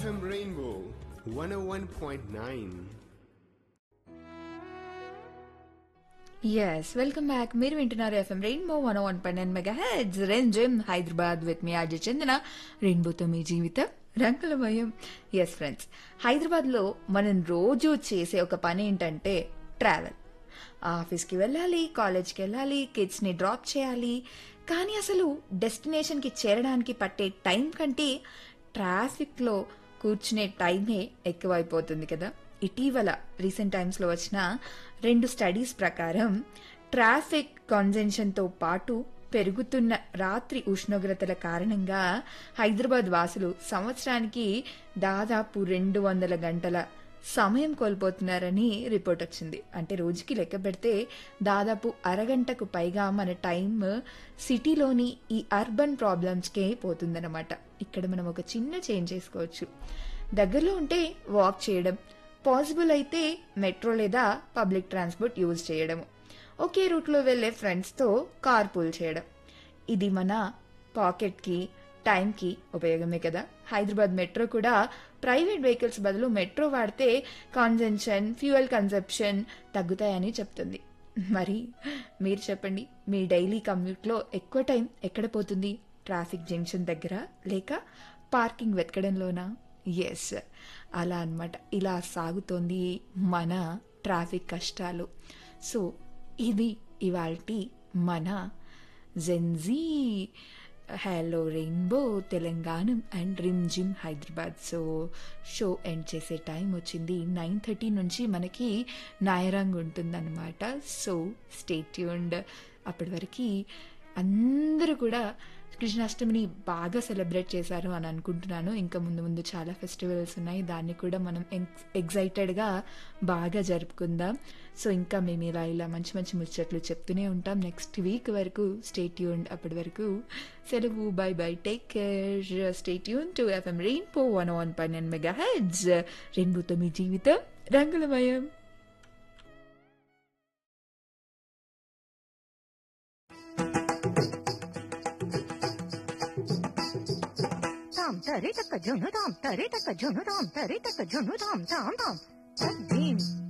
FM Rainbow 101.9. Yes welcome back మీరు వింటున్నారు FM rainbow one one point nine megahertz Rim Jhim Hyderabad with me RJ Chandana రెయిన్బోతో మీ జీవితం రంగులమయం ఎస్ ఫ్రెండ్స్ హైదరాబాద్లో మనం రోజు చేసే ఒక పని ఏంటంటే ట్రావెల్ ఆఫీస్కి వెళ్ళాలి కాలేజ్కి వెళ్ళాలి కిడ్స్ని డ్రాప్ చేయాలి కానీ అసలు డెస్టినేషన్కి చేరడానికి పట్టే టైం కంటే ట్రాఫిక్లో కూర్చునే టైమే ఎక్కువైపోతుంది కదా ఇటీవల రీసెంట్ టైమ్స్లో వచ్చిన రెండు స్టడీస్ ప్రకారం ట్రాఫిక్ కాన్జెన్షన్తో పాటు పెరుగుతున్న రాత్రి ఉష్ణోగ్రతల కారణంగా హైదరాబాద్ వాసులు సంవత్సరానికి దాదాపు రెండు వందల గంటల సమయం కోల్పోతున్నారని రిపోర్ట్ వచ్చింది అంటే రోజుకి లెక్క పెడితే దాదాపు అరగంటకు పైగా మన టైం సిటీలోని ఈ అర్బన్ ప్రాబ్లమ్స్కే పోతుందన్నమాట ఇక్కడ మనం ఒక చిన్న చేంజ్ చేసుకోవచ్చు దగ్గరలో ఉంటే వాక్ చేయడం పాసిబుల్ అయితే మెట్రో లేదా పబ్లిక్ ట్రాన్స్పోర్ట్ యూజ్ చేయడము ఒకే రూట్లో వెళ్ళే ఫ్రెండ్స్తో కార్ పూల్ చేయడం ఇది మన పాకెట్కి టైంకి ఉపయోగమే కదా హైదరాబాద్ మెట్రో కూడా ప్రైవేట్ వెహికల్స్ బదులు మెట్రో వాడితే కాన్జెన్షన్ ఫ్యూయల్ కన్సెప్షన్ తగ్గుతాయని చెప్తుంది మరి మీరు చెప్పండి మీ డైలీ కమ్యూట్లో ఎక్కువ టైం ఎక్కడ పోతుంది ట్రాఫిక్ జంక్షన్ దగ్గర లేక పార్కింగ్ వెతకడంలోనా ఎస్ అలా అన్నమాట ఇలా సాగుతోంది మన ట్రాఫిక్ కష్టాలు సో ఇది ఇవాల్టి మన Gen Z hello rainbow Telangana and Rim Jhim Hyderabad so show end చేసే టైం వచ్చింది నైన్ థర్టీ నుంచి మనకి నాయరంగ్ ఉంటుందన్నమాట సో స్టేట్యూండ్ అప్పటి వరకు అందరూ కూడా కృష్ణాష్టమిని బాగా సెలబ్రేట్ చేశారు అని అనుకుంటున్నాను ఇంకా ముందు ముందు చాలా ఫెస్టివల్స్ ఉన్నాయి దాన్ని కూడా మనం ఎగ్జైటెడ్గా బాగా జరుపుకుందాం సో ఇంకా మేము ఇలా ఇలా మంచి మంచి ముచ్చట్లు చెప్తూనే ఉంటాం నెక్స్ట్ వీక్ వరకు స్టేట్ యూన్ అప్పటి వరకు సెలవు bye bye take care stay యూన్ to FM rainbow one one point nine megahertz రెయిన్బోతో మీ జీవితం రంగులమయం తాం తరి తక్క జును తాం తరి తక్క జును తాం తరి తక్క జును తాం తాం తాం తద్దీం